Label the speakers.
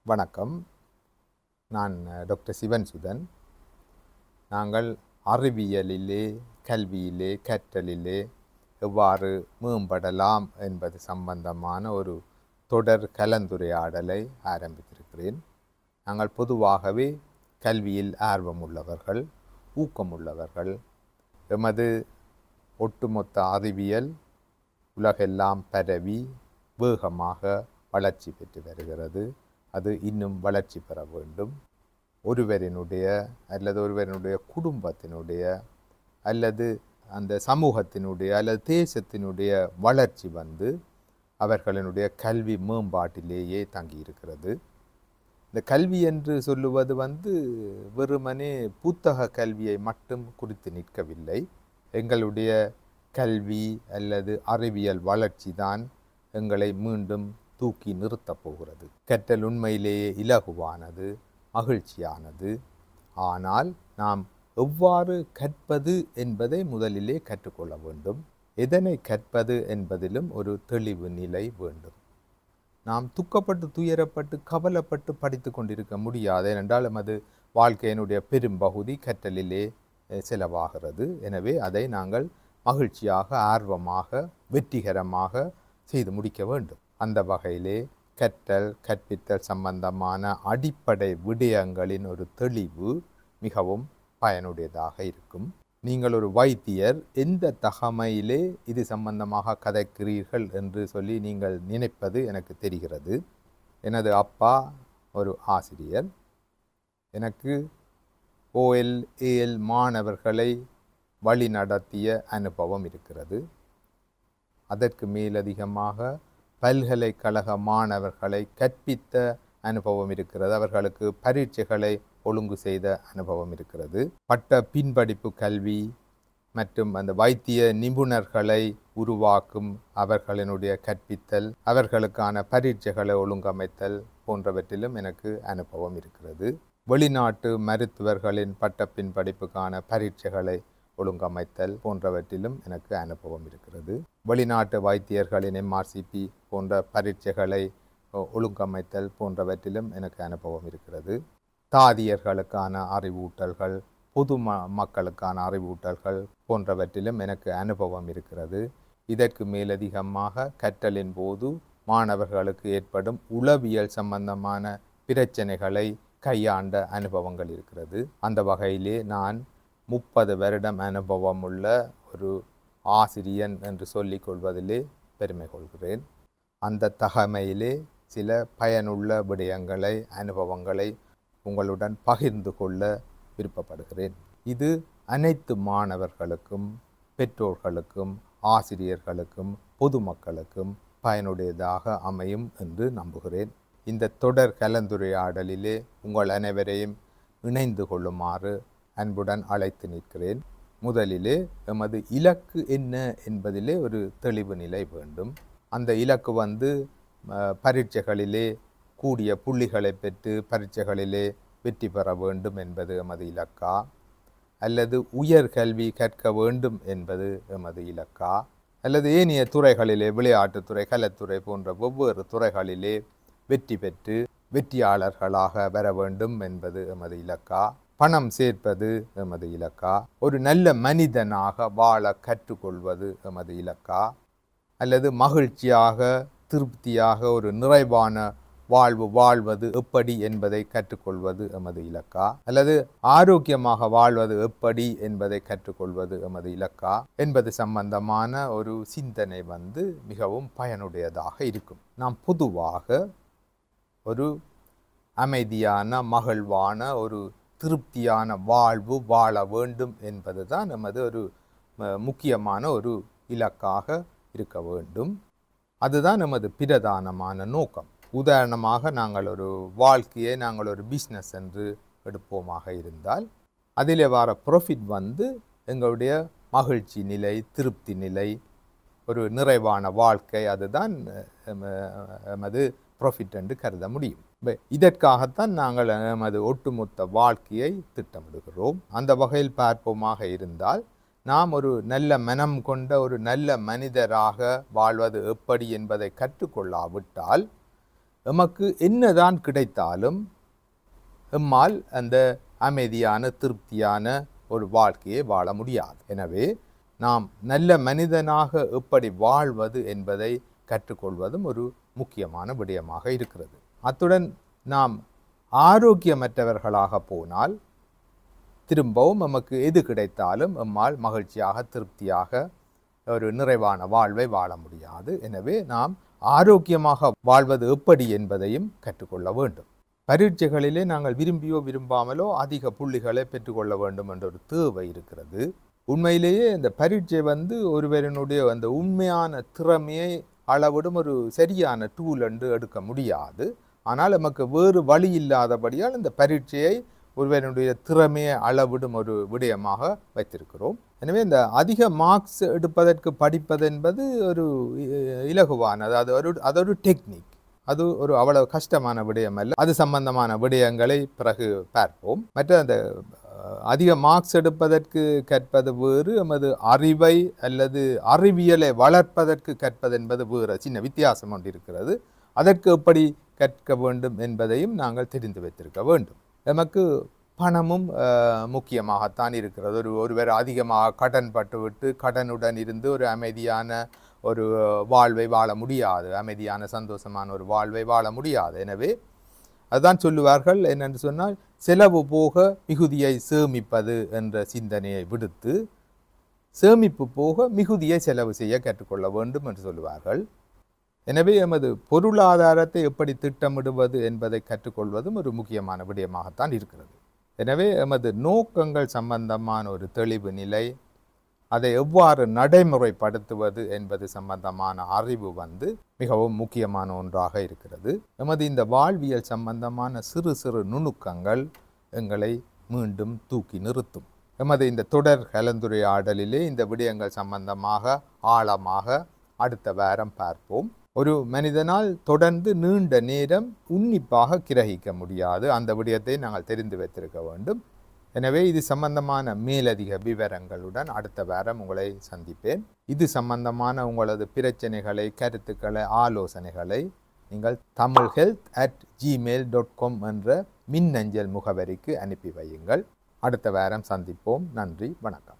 Speaker 1: வணக்கம் நான் அஹ், டாக்டர் சிவன் சுதன் நாங்கள் அறிவியலிலே கல்வியிலே கற்றலிலே எவ்வாறு மேம்படலாம் என்பது சம்பந்தமான ஒரு தொடர் கலந்துரையாடலை ஆரம்பித்திருக்கிறேன் நாங்கள் பொதுவாகவே கல்வியில் ஆர்வமுள்ளவர்கள் ஊக்கமுள்ளவர்கள் எமது ஒட்டுமொத்த அறிவியல் உலகெல்லாம் பரவி வேகமாக வளர்ச்சி பெற்று வருகிறது அது இன்னும் வளர்ச்சி பெற வேண்டும் ஒருவரினுடைய அல்லது ஒருவரினுடைய குடும்பத்தினுடைய அல்லது அந்த சமூகத்தினுடைய அல்லது தேசத்தினுடைய வளர்ச்சி வந்து அவர்களினுடைய கல்வி மேம்பாட்டிலேயே தங்கியிருக்கிறது இந்த கல்வி என்று சொல்லுவது வந்து வெறுமனே புத்தக கல்வியை மட்டும் குறித்து நிற்கவில்லை எங்களுடைய கல்வி அல்லது அறிவியல் வளர்ச்சி தான் எங்களை மீண்டும் தூக்கி நிறுத்தப் போகிறது கற்றல் உண்மையிலேயே இலகுவானது மகிழ்ச்சியானது ஆனால் நாம் எவ்வாறு கற்பது என்பதை முதலிலே கற்றுக்கொள்ள வேண்டும் எதனை கற்பது என்பதிலும் ஒரு தெளிவு நிலை வேண்டும் நாம் துக்கப்பட்டு துயரப்பட்டு கவலைப்பட்டு படித்து கொண்டிருக்க முடியாது ஏனென்றால் நமது வாழ்க்கையினுடைய பெரும்பகுதி கற்றலிலே அஹ், செலவாகிறது எனவே அதை நாங்கள் மகிழ்ச்சியாக ஆர்வமாக வெற்றிகரமாக செய்து முடிக்க வேண்டும் அந்த வகையிலே கற்றல் கற்பித்தல் சம்பந்தமான அடிப்படை விடயங்களின் ஒரு தெளிவு மிகவும் பயனுடையதாக இருக்கும் நீங்கள் ஒரு வைத்தியர் எந்த தகமையிலே இது சம்பந்தமாக கதைக்கிறீர்கள் என்று சொல்லி நீங்கள் நினைப்பது எனக்கு தெரிகிறது எனது அப்பா ஒரு ஆசிரியர் எனக்கு ஓஎல் ஏஎல் மாணவர்களை வழி நடத்திய அனுபவம் இருக்கிறது அதற்கு மேலதிகமாக பல்கலைக்கழக மாணவர்களை கற்பித்த அனுபவம் இருக்கிறது அவர்களுக்கு பரீட்சைகளை ஒழுங்கு செய்த அனுபவம் இருக்கிறது பட்ட பின்படிப்பு கல்வி மற்றும் அந்த வைத்திய நிபுணர்களை உருவாக்கும் அவர்களினுடைய கற்பித்தல் அவர்களுக்கான பரீட்சைகளை ஒழுங்கமைத்தல் போன்றவற்றிலும் எனக்கு அனுபவம் இருக்கிறது வெளிநாட்டு மருத்துவர்களின் பட்ட பின்படிப்புக்கான பரீட்சைகளை ஒழுங்கமைத்தல் போன்றவற்றிலும் எனக்கு அனுபவம் இருக்கிறது வெளிநாட்டு வைத்தியர்களின் எம்ஆர்சிபி போன்ற பரீட்சைகளை ஒ- ஒழுங்கமைத்தல் போன்றவற்றிலும் எனக்கு அனுபவம் இருக்கிறது தாதியர்களுக்கான அறிவூட்டல்கள் பொது ம மக்களுக்கான அறிவூட்டல்கள் போன்றவற்றிலும் எனக்கு அனுபவம் இருக்கிறது இதற்கு மேலதிகமாக கற்றலின் போது மாணவர்களுக்கு ஏற்படும் உளவியல் சம்பந்தமான பிரச்சனைகளை கையாண்ட அனுபவங்கள் இருக்கிறது அந்த வகையிலே நான் முப்பது வருடம் அனுபவம் உள்ள ஒரு ஆசிரியன் என்று சொல்லிக் கொள்வதிலே பெருமை கொள்கிறேன் அந்த தகமையிலே சில பயனுள்ள விடயங்களை அனுபவங்களை உங்களுடன் பகிர்ந்து கொள்ள விருப்பப்படுகிறேன் இது அனைத்து மாணவர்களுக்கும் பெற்றோர்களுக்கும் ஆசிரியர்களுக்கும் பொதுமக்களுக்கும் பயனுடையதாக அமையும் என்று நம்புகிறேன் இந்த தொடர் கலந்துரையாடலிலே உங்கள் அனைவரையும் இணைந்து கொள்ளுமாறு அன்புடன் அழைத்து நிற்கிறேன் முதலிலே எமது இலக்கு என்ன என்பதிலே ஒரு தெளிவு நிலை வேண்டும் அந்த இலக்கு வந்து அஹ், பரீட்சைகளிலே கூடிய புள்ளிகளை பெற்று பரீட்சைகளிலே வெற்றி பெற வேண்டும் என்பது எமது இலக்கா அல்லது உயர் கல்வி கற்க வேண்டும் என்பது எமது இலக்கா அல்லது ஏனைய துறைகளிலே விளையாட்டுத்துறை கலைத்துறை போன்ற வெவ்வேறு துறைகளிலே வெற்றி பெற்று வெற்றியாளர்களாக வர வேண்டும் என்பது எமது இலக்கா பணம் சேர்ப்பது எமது இலக்கா ஒரு நல்ல மனிதனாக வாழ கற்றுக்கொள்வது எமது இலக்கா அல்லது மகிழ்ச்சியாக திருப்தியாக ஒரு நிறைவான வாழ்வு வாழ்வது எப்படி என்பதை கற்றுக்கொள்வது எமது இலக்கா அல்லது ஆரோக்கியமாக வாழ்வது எப்படி என்பதை கற்றுக்கொள்வது எமது இலக்கா என்பது சம்பந்தமான ஒரு சிந்தனை வந்து மிகவும் பயனுடையதாக இருக்கும் நாம் பொதுவாக ஒரு அமைதியான மகிழ்வான ஒரு திருப்தியான வாழ்வு வாழ வேண்டும் என்பதுதான் நமது ஒரு ம- முக்கியமான ஒரு இலக்காக இருக்க வேண்டும் அதுதான் நமது பிரதானமான நோக்கம் உதாரணமாக நாங்கள் ஒரு வாழ்க்கையை நாங்கள் ஒரு பிஸ்னஸ் என்று எடுப்போமாக இருந்தால் அதிலே வர ப்ராஃபிட் வந்து எங்களுடைய மகிழ்ச்சி நிலை திருப்தி நிலை ஒரு நிறைவான வாழ்க்கை அதுதான் எம- எமது ப்ராஃபிட் என்று கருத முடியும் இப்ப இதற்காகத்தான் நாங்கள் எமது ஒட்டுமொத்த வாழ்க்கையை திட்டமிடுகிறோம் அந்த வகையில் பார்ப்போமாக இருந்தால் நாம் ஒரு நல்ல மனம் கொண்ட ஒரு நல்ல மனிதராக வாழ்வது எப்படி என்பதை கற்றுக்கொள்ளாவிட்டால் எமக்கு என்னதான் கிடைத்தாலும் எம்மால் அந்த அமைதியான திருப்தியான ஒரு வாழ்க்கையை வாழ முடியாது எனவே நாம் நல்ல மனிதனாக எப்படி வாழ்வது என்பதை கற்றுக்கொள்வதும் ஒரு முக்கியமான விடயமாக இருக்கிறது அத்துடன் நாம் ஆரோக்கியமற்றவர்களாக போனால் திரும்பவும் நமக்கு எது கிடைத்தாலும் எம்மால் மகிழ்ச்சியாக திருப்தியாக ஒரு நிறைவான வாழ்வை வாழ முடியாது எனவே நாம் ஆரோக்கியமாக வாழ்வது எப்படி என்பதையும் கற்றுக்கொள்ள வேண்டும் பரீட்சைகளிலே நாங்கள் விரும்பியோ விரும்பாமலோ அதிக புள்ளிகளை பெற்றுக்கொள்ள வேண்டும் என்ற ஒரு தேவை இருக்கிறது உண்மையிலேயே இந்த பரீட்சை வந்து ஒருவரினுடைய அந்த உண்மையான திறமையை அளவிடும் ஒரு சரியான டூல் என்று எடுக்க முடியாது ஆனால் நமக்கு வேறு வழி இல்லாதபடியால் இந்த பரீட்சையை ஒருவனுடைய திறமையை அளவிடும் ஒரு விடயமாக வைத்திருக்கிறோம் எனவே இந்த அதிக மார்க்ஸ் எடுப்பதற்கு படிப்பது என்பது ஒரு இ- இலகுவானது அது ஒரு அது ஒரு டெக்னிக் அது ஒரு அவ்வளவு கஷ்டமான விடயம் அல்ல அது சம்பந்தமான விடயங்களை பிறகு பார்ப்போம் மற்ற அந்த அஹ், அதிக மார்க்ஸ் எடுப்பதற்கு கற்பது வேறு எமது அறிவை அல்லது அறிவியலை வளர்ப்பதற்கு கற்பது என்பது வேறு சின்ன வித்தியாசம் ஒன்று இருக்கிறது அதற்கு எப்படி கற்க வேண்டும் என்பதையும் நாங்கள் தெரிந்து வைத்திருக்க வேண்டும் நமக்கு பணமும் அஹ், முக்கியமாகத்தான் இருக்கிறது ஒரு ஒருவர் அதிகமாக கடன் பட்டுவிட்டு கடனுடன் இருந்து ஒரு அமைதியான ஒரு வாழ்வை வாழ முடியாது அமைதியான சந்தோஷமான ஒரு வாழ்வை வாழ முடியாது எனவே அதுதான் சொல்லுவார்கள் என்னென்று சொன்னால் செலவு போக மிகுதியை சேமிப்பது என்ற சிந்தனையை விடுத்து சேமிப்பு போக மிகுதியை செலவு செய்ய கற்றுக்கொள்ள வேண்டும் என்று சொல்லுவார்கள் எனவே எமது பொருளாதாரத்தை எப்படி திட்டமிடுவது என்பதை கற்றுக்கொள்வதும் ஒரு முக்கியமான விடயமாகத்தான் இருக்கிறது எனவே எமது நோக்கங்கள் சம்பந்தமான ஒரு தெளிவு நிலை அதை எவ்வாறு நடைமுறைப்படுத்துவது என்பது சம்பந்தமான அறிவு வந்து மிகவும் முக்கியமான ஒன்றாக இருக்கிறது எமது இந்த வாழ்வியல் சம்பந்தமான சிறு சிறு நுணுக்கங்கள் எங்களை மீண்டும் தூக்கி நிறுத்தும் எமது இந்த தொடர் கலந்துரையாடலிலே இந்த விடயங்கள் சம்பந்தமாக ஆழமாக அடுத்த வாரம் பார்ப்போம் ஒரு மனிதனால் தொடர்ந்து நீண்ட நேரம் உன்னிப்பாக கிரகிக்க முடியாது அந்த விடயத்தை நாங்கள் தெரிந்து வைத்திருக்க வேண்டும் எனவே இது சம்பந்தமான மேலதிக விவரங்களுடன் அடுத்த வாரம் உங்களை சந்திப்பேன் இது சம்பந்தமான உங்களது பிரச்சனைகளை கருத்துக்களை ஆலோசனைகளை நீங்கள் Tamil health at Gmail dot com என்ற மின்னஞ்சல் முகவரிக்கு அனுப்பி வையுங்கள் அடுத்த வாரம் சந்திப்போம் நன்றி வணக்கம்